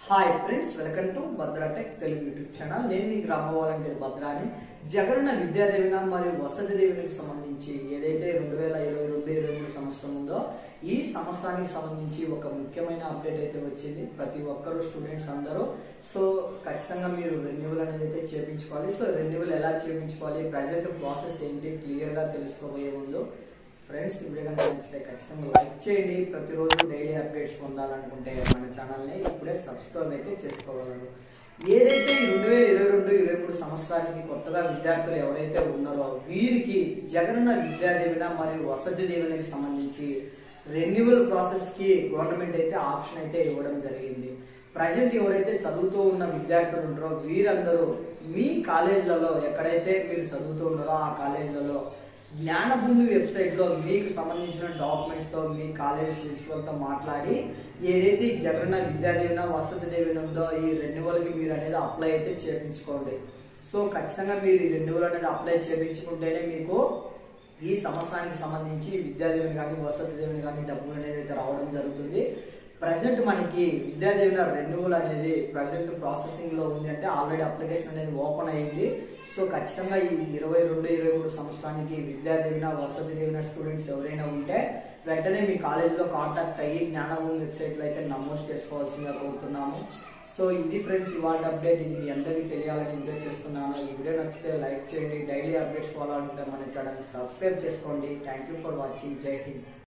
hi friends welcome to Bhadra tech Telugu YouTube channel నేను మీ గ్రామ వాలంటీర్ భద్రాని జగనన్న విద్యాదేవిన మరియు వసతి దీవెనకి సంబంధించి ఏదైతే రెండు వేల ఇరవై రెండు ఇరవై మూడు సంవత్సరం ఉందో ఈ సంవత్సరానికి సంబంధించి ఒక ముఖ్యమైన అప్డేట్ అయితే వచ్చింది ప్రతి ఒక్కరు స్టూడెంట్స్ అందరూ సో ఖచ్చితంగా మీరు రెన్యువల్ అనేది అయితే చేయించుకోవాలి సో రెన్యువల్ ఎలా చేయించుకోవాలి ప్రజెంట్ ప్రాసెస్ ఏంటి క్లియర్ గా తెలుసుకోబోయే ముందు ఫ్రెండ్స్ ఈ వీడియో కనుక నచ్చితే ఖచ్చితంగా లైక్ చేయండి ప్రతిరోజు డైలీ అప్డేట్స్ పొందాలనుకుంటే మన ఛానల్ని ఇప్పుడే సబ్స్క్రైబ్ అయితే చేసుకోగలరు ఏదైతే ఈ రెండు వేల ఇరవై రెండు ఇరవై మూడు సంవత్సరానికి కొత్తగా విద్యార్థులు ఎవరైతే ఉన్నారో వీరికి జగనన్న విద్యాదీవెన మరియు వసతి దీవెనకి సంబంధించి రెన్యువల్ ప్రాసెస్ కి గవర్నమెంట్ అయితే ఆప్షన్ అయితే ఇవ్వడం జరిగింది ప్రజెంట్ ఎవరైతే చదువుతూ ఉన్న విద్యార్థులు ఉంటారో వీరందరూ మీ కాలేజీలలో ఎక్కడైతే మీరు చదువుతూ ఉన్నారో ఆ కాలేజీలలో జ్ఞానభూమి వెబ్సైట్ లో మీకు సంబంధించిన డాక్యుమెంట్స్ తో మీ కాలేజ్ ప్రిన్సిపల్ తో మాట్లాడి ఏదైతే ఈ జగన్న విద్యాదీవెన వసతి దీవెన ఉందో ఈ రెన్యువల్ కి మీరు అనేది అప్లై అయితే చేయించుకోండి సో ఖచ్చితంగా మీరు ఈ రెన్యువల్ అనేది అప్లై చేయించుకుంటేనే మీకు ఈ సంవత్సరానికి సంబంధించి విద్యాదీవెన కానీ వసతి దీవెన కానీ డబ్బులు అనేది అయితే రావడం జరుగుతుంది ప్రజెంట్ మనకి విద్యాదీవెన రెన్యువల్ అనేది ప్రజెంట్ ప్రాసెసింగ్ లో ఉంది అంటే ఆల్రెడీ అప్లికేషన్ అనేది ఓపెన్ అయ్యింది సో ఖచ్చితంగా ఈ ఇరవై రెండు ఇరవై మూడు సంవత్సరానికి విద్యాదీవెన వసతి దీవెన స్టూడెంట్స్ ఎవరైనా ఉంటే వెంటనే మీ కాలేజీలో కాంటాక్ట్ అయ్యి జ్ఞానభూమి వెబ్సైట్లో అయితే నమోదు చేసుకోవాల్సిందిగా కోరుతున్నాము సో ఇది ఫ్రెండ్స్ ఇవాళ అప్డేట్ ఇది మీ అందరికీ తెలియాలని వీడియో చేస్తున్నాను ఈ వీడియో నచ్చితే లైక్ చేయండి డైలీ అప్డేట్స్ ఫాలో అనుకుంటే మన ఛానల్ సబ్స్క్రైబ్ చేసుకోండి thank you for watching Jai Hind